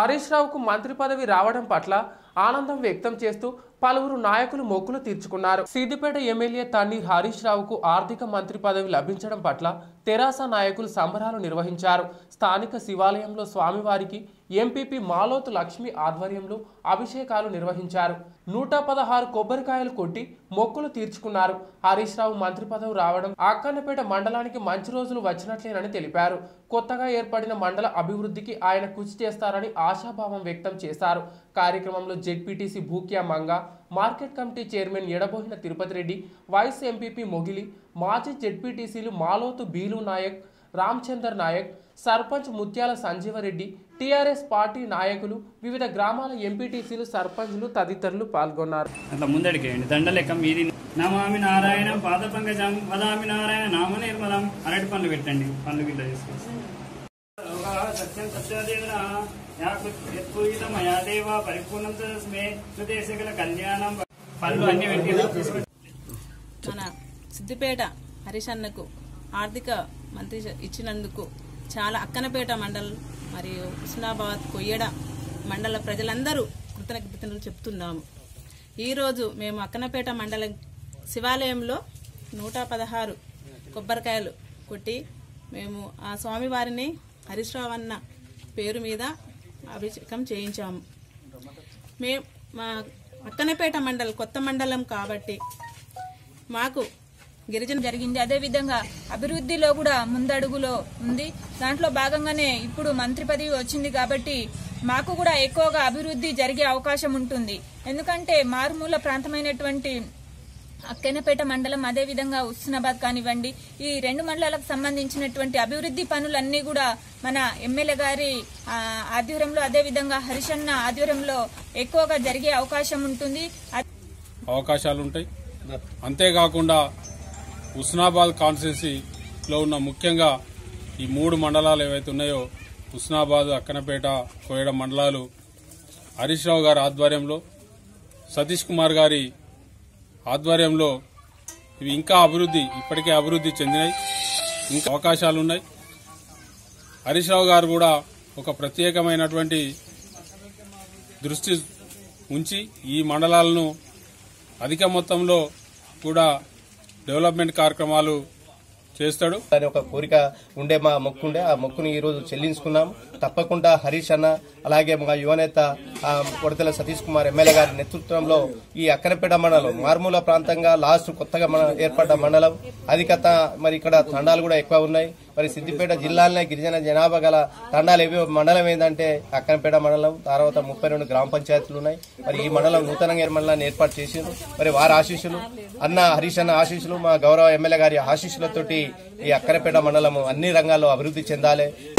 హరీష్ రావుకు మంత్రి పదవి రావడం పట్ల ఆనందం వ్యక్తం చేస్తూ పలువురు నాయకులు మొక్కులు తీర్చుకున్నారు సిద్దిపేట ఎమ్మెల్యే తన్నీర్ హరీష్ రావుకు ఆర్థిక మంత్రి పదవి లభించడం పట్ల తెరాస నాయకులు సంబరాలు నిర్వహించారు స్థానిక శివాలయంలో స్వామివారికి ఎంపీపీ మాలోతు లక్ష్మి ఆధ్వర్యంలో అభిషేకాలు నిర్వహించారు నూట పదహారు కొబ్బరికాయలు కొట్టి మొక్కులు తీర్చుకున్నారు హరీష్ రావు మంత్రి పదవి రావడం అక్కన్నపేట మండలానికి మంచి రోజులు వచ్చినట్లేనని తెలిపారు కొత్తగా ఏర్పడిన మండల అభివృద్ధికి ఆయన కృషి చేస్తారని ఆశాభావం వ్యక్తం చేశారు కార్యక్రమంలో ZPTC Bhukya Manga market committee chairman Edabohina Tirupati Reddy vice MPP Mogili మాజీ జెడ్పీటీసీలు మాలోతు బీలు నాయక్ రామచందర్ నాయక్ సర్పంచ్ ముత్యాల సంజీవరెడ్డి టీఆర్ఎస్ పార్టీ నాయకులు వివిధ గ్రామాల ఎంపీటీసీలు సర్పంచ్లు తదితరులు పాల్గొన్నారు అట్లా ముందడికేయండి దండలెక్క మీది నమామి నారాయణ పాద పంకజం వదామి నారాయణ నామ నిర్మలం అరటి పండ్లు పెట్టండి పండ్లు గిట్ల తీసుకొచ్చి సత్యం సత్యాదేవన యా దేవ పరిపూర్ణం తస్మే సుదేశగల కళ్యాణం పండ్లు అన్ని పెట్టి మన సిద్దిపేట హరీష్ అన్నకు ఆర్థిక మంత్రి ఇచ్చినందుకు చాలా అక్కనపేట మండల్ మరియు హుస్నాబాద్ కొయ్యడ మండల ప్రజలందరూ కృతజ్ఞతలు చెప్తున్నాము ఈరోజు మేము అక్కనపేట మండలం శివాలయంలో నూట పదహారు కొబ్బరికాయలు కొట్టి మేము ఆ స్వామివారిని హరీష్ రావు అన్న పేరు మీద అభిషేకం చేయించాము మేము మా అక్కనపేట మండలం కొత్త మండలం కాబట్టి మాకు గిరిజన జరిగింది అదేవిధంగా అభివృద్ధిలో కూడా ముందడుగులో ఉంది దాంట్లో భాగంగానే ఇప్పుడు మంత్రి పదవి వచ్చింది కాబట్టి మాకు కూడా ఎక్కువగా అభివృద్ధి జరిగే అవకాశం ఉంటుంది ఎందుకంటే మారుమూల ప్రాంతమైనటువంటి అక్కెనపేట మండలం అదేవిధంగా హుస్నాబాద్ కానివ్వండి ఈ రెండు మండలాలకు సంబంధించినటువంటి అభివృద్ధి పనులన్నీ కూడా మన ఎమ్మెల్యే గారి ఆ, ఆధ్వర్యంలో అదేవిధంగా హరిశన్న ఆధ్వర్యంలో ఎక్కువగా జరిగే అవకాశం ఉంటుంది అవకాశాలు ఉంటాయి అంతేకాకుండా హుస్నాబాద్ కాన్స్టిట్యున్సీలో ఉన్న ముఖ్యంగా ఈ మూడు మండలాలు ఏవైతే ఉన్నాయో హుస్నాబాద్ అక్కనపేట కోయడ మండలాలు హరీష్ రావు గారి ఆధ్వర్యంలో సతీష్ కుమార్ గారి ఆధ్వర్యంలో ఇవి ఇంకా అభివృద్ధి ఇప్పటికే అభివృద్ధి చెందినాయి ఇంకా అవకాశాలు ఉన్నాయి హరీష్ రావు గారు కూడా ఒక ప్రత్యేకమైనటువంటి దృష్టి ఉంచి ఈ మండలాలను అధిక మొత్తంలో కూడా డెవలప్మెంట్ కార్యక్రమాలు చేస్తాడు అని ఒక కోరిక ఉండే మా మొక్కుండే ఆ మొక్కుని ఈ రోజు చెల్లించుకున్నాం తప్పకుండా హరీష్ అన్న అలాగే మా యువనేత ఆ, కొడతల సతీష్ కుమార్ ఎమ్మెల్యే గారి నేతృత్వంలో ఈ అక్కనపేట మండలం మారుమూల ప్రాంతంగా లాస్ట్ కొత్తగా మన ఏర్పడ్డ మండలం అధికత మరి ఇక్కడ తండాలు కూడా ఎక్కువ ఉన్నాయి మరి సిద్దిపేట జిల్లాలోనే గిరిజన జనాభా గల తండాలు ఏవో మండలం ఏంటంటే అక్కనపేట మండలం తర్వాత ముప్పై రెండు గ్రామ పంచాయతీలు ఉన్నాయి మరి ఈ మండలం నూతనంగా ఈ మండలాన్ని ఏర్పాటు చేసిండ్రు మరి వారి ఆశీస్సులు అన్న హరీష్ అన్న ఆశీస్సులు మా గౌరవ ఎమ్మెల్యే గారి ఆశీస్సులతోటి ఈ అక్కనపేట మండలం అన్ని రంగాల్లో అభివృద్ధి చెందాలి